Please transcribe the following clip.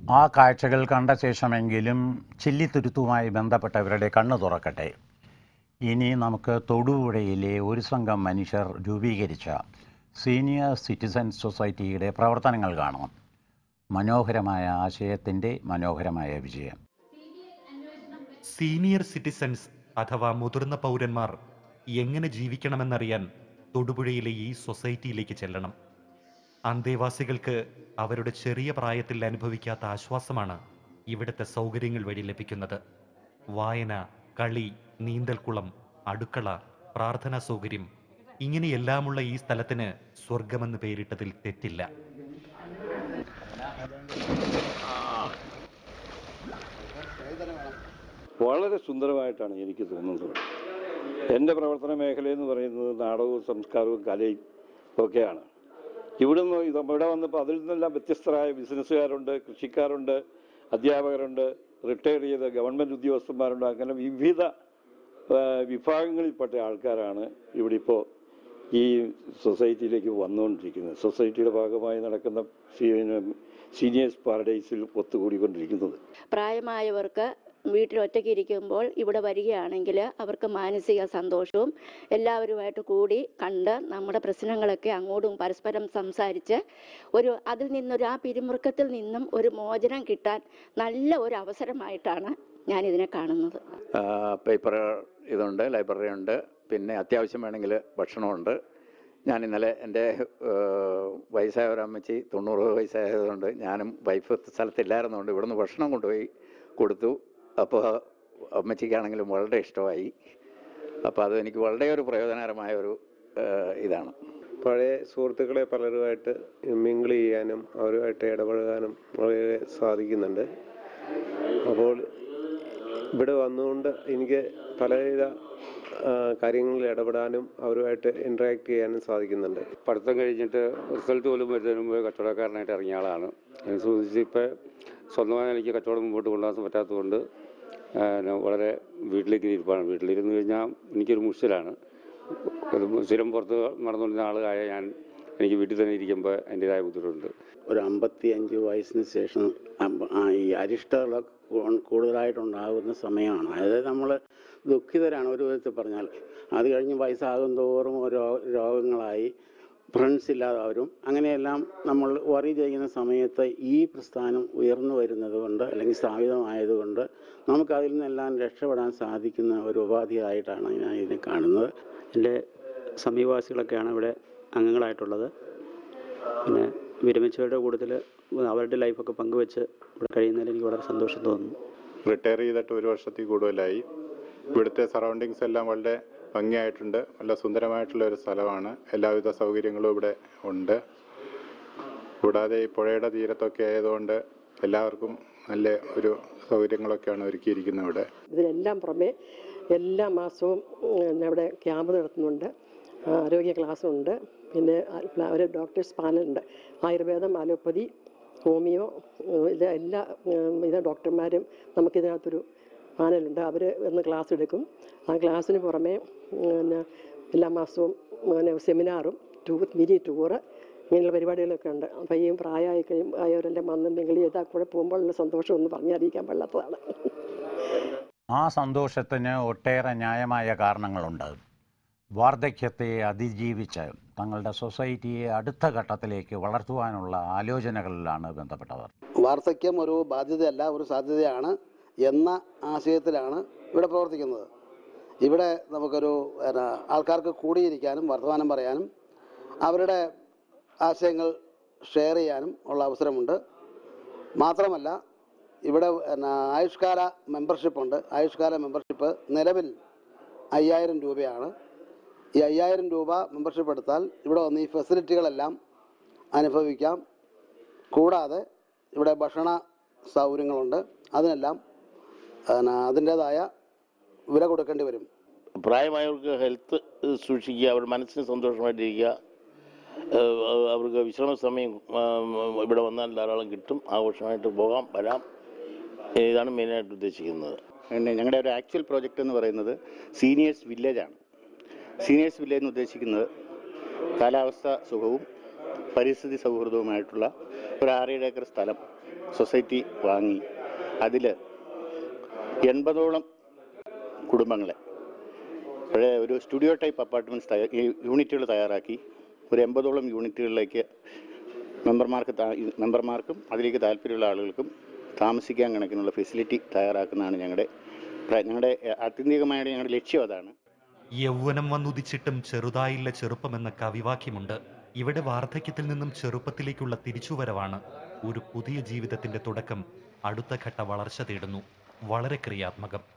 ആ കാഴ്ചകൾ കണ്ട ശേഷമെങ്കിലും ചില്ലിത്തുരുത്തുമായി ബന്ധപ്പെട്ടവരുടെ കണ്ണു തുറക്കട്ടെ ഇനി നമുക്ക് തൊടുപുഴയിലെ ഒരു സംഘം മനുഷ്യർ രൂപീകരിച്ച സീനിയർ സിറ്റിസൺ സൊസൈറ്റിയുടെ പ്രവർത്തനങ്ങൾ കാണാം മനോഹരമായ ആശയത്തിൻ്റെ മനോഹരമായ വിജയം സീനിയർ സിറ്റിസൺസ് അഥവാ മുതിർന്ന പൗരന്മാർ എങ്ങനെ ജീവിക്കണമെന്നറിയാൻ തൊടുപുഴയിലെ ഈ സൊസൈറ്റിയിലേക്ക് ചെല്ലണം അന്തേവാസികൾക്ക് അവരുടെ ചെറിയ പ്രായത്തിൽ അനുഭവിക്കാത്ത ആശ്വാസമാണ് ഇവിടുത്തെ സൗകര്യങ്ങൾ വഴി ലഭിക്കുന്നത് വായന കളി നീന്തൽക്കുളം അടുക്കള പ്രാർത്ഥനാ സൗകര്യം ഇങ്ങനെയെല്ലാമുള്ള ഈ സ്ഥലത്തിന് സ്വർഗമെന്ന് പേരിട്ടതിൽ തെറ്റില്ല വളരെ സുന്ദരമായിട്ടാണ് എനിക്ക് തോന്നുന്നത് എൻ്റെ പ്രവർത്തന മേഖല എന്ന് പറയുന്നത് നാടകവും സംസ്കാരവും കലയും ഒക്കെയാണ് ഇവിടുന്ന് ഇത് ഇവിടെ വന്നപ്പോൾ അതിൽ നിന്നെല്ലാം വ്യത്യസ്തരായ ബിസിനസ്സുകാരുണ്ട് കൃഷിക്കാരുണ്ട് അധ്യാപകരുണ്ട് റിട്ടയർ ചെയ്ത ഗവൺമെൻറ് ഉദ്യോഗസ്ഥന്മാരുണ്ട് അങ്ങനെ വിവിധ ആ, വിഭാഗങ്ങളിൽപ്പെട്ട ആൾക്കാരാണ് ഇവിടെ ഇപ്പോൾ ഈ സൊസൈറ്റിയിലേക്ക് വന്നുകൊണ്ടിരിക്കുന്നത് സൊസൈറ്റിയുടെ ഭാഗമായി നടക്കുന്ന സീനിയേഴ്സ് പാരഡൈസിൽ ഒത്തുകൂടിക്കൊണ്ടിരിക്കുന്നത് പ്രായമായവർക്ക് വീട്ടിൽ ഒറ്റയ്ക്ക് ഇരിക്കുമ്പോൾ ഇവിടെ വരികയാണെങ്കിൽ അവർക്ക് മാനസിക സന്തോഷവും എല്ലാവരുമായിട്ട് കൂടി കണ്ട് നമ്മുടെ പ്രശ്നങ്ങളൊക്കെ അങ്ങോട്ടും പരസ്പരം സംസാരിച്ച് ഒരു അതിൽ നിന്നൊരു ആ പിരിമുറുക്കത്തിൽ നിന്നും ഒരു മോചനം കിട്ടാൻ നല്ല ഒരു അവസരമായിട്ടാണ് ഞാൻ ഇതിനെ കാണുന്നത് പേപ്പർ ഇതുണ്ട് ലൈബ്രറി ഉണ്ട് പിന്നെ അത്യാവശ്യം വേണമെങ്കിൽ ഭക്ഷണമുണ്ട് ഞാൻ ഇന്നലെ എൻ്റെ ഏഹ്, വയസ്സായ ഒരു അമ്മച്ചി തൊണ്ണൂറ് വയസ്സായതുകൊണ്ട് ഞാനും വൈഫ് സ്ഥലത്തില്ലായിരുന്നതുകൊണ്ട് ഇവിടുന്ന് ഭക്ഷണം കൊണ്ടുപോയി കൊടുത്തു അപ്പോൾ അമ്മച്ചിക്കാണെങ്കിലും വളരെ ഇഷ്ടമായി അപ്പോൾ അത് എനിക്ക് വളരെ ഒരു പ്രയോജനകരമായ ഒരു ഏഹ്, ഇതാണ് പഴയ സുഹൃത്തുക്കളെ പലരുമായിട്ട് മിങ്കിൾ ചെയ്യാനും അവരുമായിട്ട് ഇടപഴകാനും വളരെ സാധിക്കുന്നുണ്ട് അപ്പോൾ ഇവിടെ വന്നുകൊണ്ട് എനിക്ക് പലവിധ ആ, കാര്യങ്ങളിൽ ഇടപെടാനും അവരുമായിട്ട് ഇൻട്രാക്ട് ചെയ്യാനും സാധിക്കുന്നുണ്ട് പഠിത്തം കഴിഞ്ഞിട്ട് റിസൾട്ട് പോലും വരുന്നതിന് മുമ്പ് കച്ചവടക്കാരനായിട്ട് ഇറങ്ങിയ ആളാണ് എന്നെ സംബന്ധിച്ച് ഇപ്പോൾ സ്വന്തമായി എനിക്ക് കച്ചവടം മുമ്പോട്ട് കൊണ്ടുപോകാൻ പറ്റാത്തതുകൊണ്ട് ആ, ഞാൻ വളരെ വീട്ടിലേക്ക് ഇരിപ്പാണ് വീട്ടിലിരുന്ന് കഴിഞ്ഞാൽ എനിക്കൊരു മുഷിലാണ് ഒരു സ്ഥിരം പുറത്ത് നടന്നുകൊണ്ടിരുന്ന ആളായ ഞാൻ എനിക്ക് വീട്ടിൽ തന്നെ ഇരിക്കുമ്പോൾ അതിൻ്റെതായ ബുദ്ധിമുട്ടുണ്ട് ഒരു അമ്പത്തി അഞ്ച് വയസ്സിന് ശേഷം അമ്പ- ആ ഈ അരിഷ്ടകളൊക്കെ കൂ- കൂടുതലായിട്ടുണ്ടാകുന്ന സമയമാണ് അതായത് നമ്മൾ ദുഃഖിതരാണ് ഒരു വിധത്തിൽ പറഞ്ഞാൽ അത് കഴിഞ്ഞ് വയസ്സാകും തോറും ഓരോ രോഗങ്ങളായി ഫ്രണ്ട്സ് ഇല്ലാതാവരും അങ്ങനെയെല്ലാം നമ്മൾ വറി ചെയ്യുന്ന സമയത്ത് ഈ പ്രസ്ഥാനം ഉയർന്നു വരുന്നത് കൊണ്ട് അല്ലെങ്കിൽ സ്ഥാപിതമായതുകൊണ്ട് നമുക്കതിൽ നിന്നെല്ലാം രക്ഷപ്പെടാൻ സാധിക്കുന്ന ഒരു ഉപാധിയായിട്ടാണ് ഞാൻ ഇതിനെ കാണുന്നത് എൻ്റെ സമീപവാസികളൊക്കെയാണ് ഇവിടെ അംഗങ്ങളായിട്ടുള്ളത് പിന്നെ വിരമിച്ചവരുടെ കൂട്ടത്തിൽ അവരുടെ ലൈഫൊക്കെ പങ്കുവെച്ച് ഇവിടെ കഴിയുന്നതിൽ എനിക്ക് വളരെ സന്തോഷം തോന്നുന്നു റിട്ടയർ ചെയ്തിട്ട് ഒരു വർഷത്തിൽ കൂടുതലായി ഇവിടുത്തെ സറൗണ്ടിങ്സ് എല്ലാം വളരെ ഭംഗിയായിട്ടുണ്ട് നല്ല സുന്ദരമായിട്ടുള്ള ഒരു സ്ഥലമാണ് എല്ലാവിധ സൗകര്യങ്ങളും ഇവിടെ ഉണ്ട് കൂടാതെ ഈ പുഴയുടെ തീരത്തൊക്കെ ആയതുകൊണ്ട് എല്ലാവർക്കും നല്ല ഒരു സൗകര്യങ്ങളൊക്കെയാണ് ഒരുക്കിയിരിക്കുന്നത് ഇവിടെ ഇതിനെല്ലാം പുറമെ എല്ലാ മാസവും ഉം, ഇവിടെ ക്യാമ്പ് നടത്തുന്നുണ്ട് ആ, ആരോഗ്യ ക്ലാസ്സുണ്ട് പിന്നെ ആ- ഒരു ഡോക്ടേഴ്സ് പാനലുണ്ട് ആയുർവേദം അലോപ്പതി ഹോമിയോ ഉം, ഇത് എല്ലാ ഉം, ഇത് ഡോക്ടർമാരും നമുക്കിതിനകത്തൊരു പാനലുണ്ട് അവർ വന്ന് ക്ലാസ് എടുക്കും ആ ക്ലാസ്സിന് പുറമെ ഉം, പിന്നെ എല്ലാ മാസവും പിന്നെ സെമിനാറും ടൂർ മിനി ടൂറ് ഇങ്ങനെയുള്ള പരിപാടികളൊക്കെ ഉണ്ട് അപ്പോൾ ഈ പ്രായമായി കഴിയും ആയവരെല്ലാം വന്ന് നിങ്ങൾ ഇതാ കൂടെ പോകുമ്പോഴുള്ള സന്തോഷം ഒന്ന് പറഞ്ഞറിയിക്കാൻ പാടില്ലാത്തതാണ് ആ സന്തോഷത്തിന് ഒട്ടേറെ ന്യായമായ കാരണങ്ങളുണ്ട് വാർദ്ധക്യത്തെ അതിജീവിച്ച് തങ്ങളുടെ സൊസൈറ്റിയെ അടുത്ത ഘട്ടത്തിലേക്ക് വളർത്തുവാനുള്ള ആലോചനകളിലാണ് ബന്ധപ്പെട്ടവർ വാർദ്ധക്യം ഒരു ബാധ്യതയല്ല ഒരു സാധ്യതയാണ് എന്ന ആശയത്തിലാണ് ഇവിടെ പ്രവർത്തിക്കുന്നത് ഇവിടെ നമുക്കൊരു പിന്നെ, ആൾക്കാർക്ക് കൂടിയിരിക്കാനും വർത്തമാനം പറയാനും അവരുടെ ആശയങ്ങൾ ഷെയർ ചെയ്യാനും ഉള്ള അവസരമുണ്ട് മാത്രമല്ല ഇവിടെ പിന്നെ, ആയുഷ്കാല മെമ്പർഷിപ്പ് ഉണ്ട് ആയുഷ്കാല മെമ്പർഷിപ്പ് നിലവിൽ അയ്യായിരം രൂപയാണ് ഈ അയ്യായിരം രൂപ മെമ്പർഷിപ്പ് എടുത്താൽ ഇവിടെ വന്ന് ഈ ഫെസിലിറ്റികളെല്ലാം അനുഭവിക്കാം കൂടാതെ ഇവിടെ ഭക്ഷണ സൗകര്യങ്ങളുണ്ട് അതിനെല്ലാം പിന്നെ, അതിൻ്റേതായ വില കൊടുക്കേണ്ടി വരും പ്രായമായവർക്ക് ഹെൽത്ത് സൂക്ഷിക്കുക അവരുടെ മനസ്സിന് സന്തോഷമായിട്ടിരിക്കുക ഏഹ് അവർക്ക് വിശ്രമ സമയം ആഹ് ഇവിടെ വന്നാൽ ധാരാളം കിട്ടും ആഘോഷമായിട്ട് പോകാം വരാം ഇതാണ് മെയിനായിട്ട് ഉദ്ദേശിക്കുന്നത് പിന്നെ ഞങ്ങളുടെ ഒരു ആക്ച്വൽ പ്രോജക്റ്റ് എന്ന് പറയുന്നത് സീനിയേഴ്സ് വില്ലേജാണ് സീനിയേഴ്സ് വില്ലേജ് എന്ന് ഉദ്ദേശിക്കുന്നത് കാലാവസ്ഥ സുഖവും പരിസ്ഥിതി സൗഹൃദവുമായിട്ടുള്ള ഒരു ആറേഴ് ഏക്കർ സ്ഥലം സൊസൈറ്റി വാങ്ങി അതിൽ എൺപതോളം കുടുംബങ്ങളെ പഴയ ഒരു സ്റ്റുഡിയോ ടൈപ്പ് അപ്പാർട്ട്മെൻറ്റ്സ് തയ്യാ ഈ യൂണിറ്റുകൾ തയ്യാറാക്കി ഒരു എൺപതോളം യൂണിറ്റുകളിലേക്ക് മെമ്പർമാർക്ക് താ- ഈ മെമ്പർമാർക്കും അതിലേക്ക് താല്പര്യമുള്ള ആളുകൾക്കും താമസിക്കാൻ കണക്കിനുള്ള ഫെസിലിറ്റി തയ്യാറാക്കുന്നതാണ് ഞങ്ങളുടെ പ്ര- ഞങ്ങളുടെ ആത്യന്തികമായിട്ട് ഞങ്ങളുടെ ലക്ഷ്യം അതാണ് യൗവനം വന്നുദിച്ചിട്ടും ചെറുതായില്ല ചെറുപ്പമെന്ന കവിവാക്യമുണ്ട് ഇവിടെ വാർദ്ധക്യത്തിൽ നിന്നും ചെറുപ്പത്തിലേക്കുള്ള തിരിച്ചുവരവാണ് ഒരു പുതിയ ജീവിതത്തിന്റെ തുടക്കം അടുത്ത ഘട്ട വളർച്ച തേടുന്നു വളരെ ക്രിയാത്മകം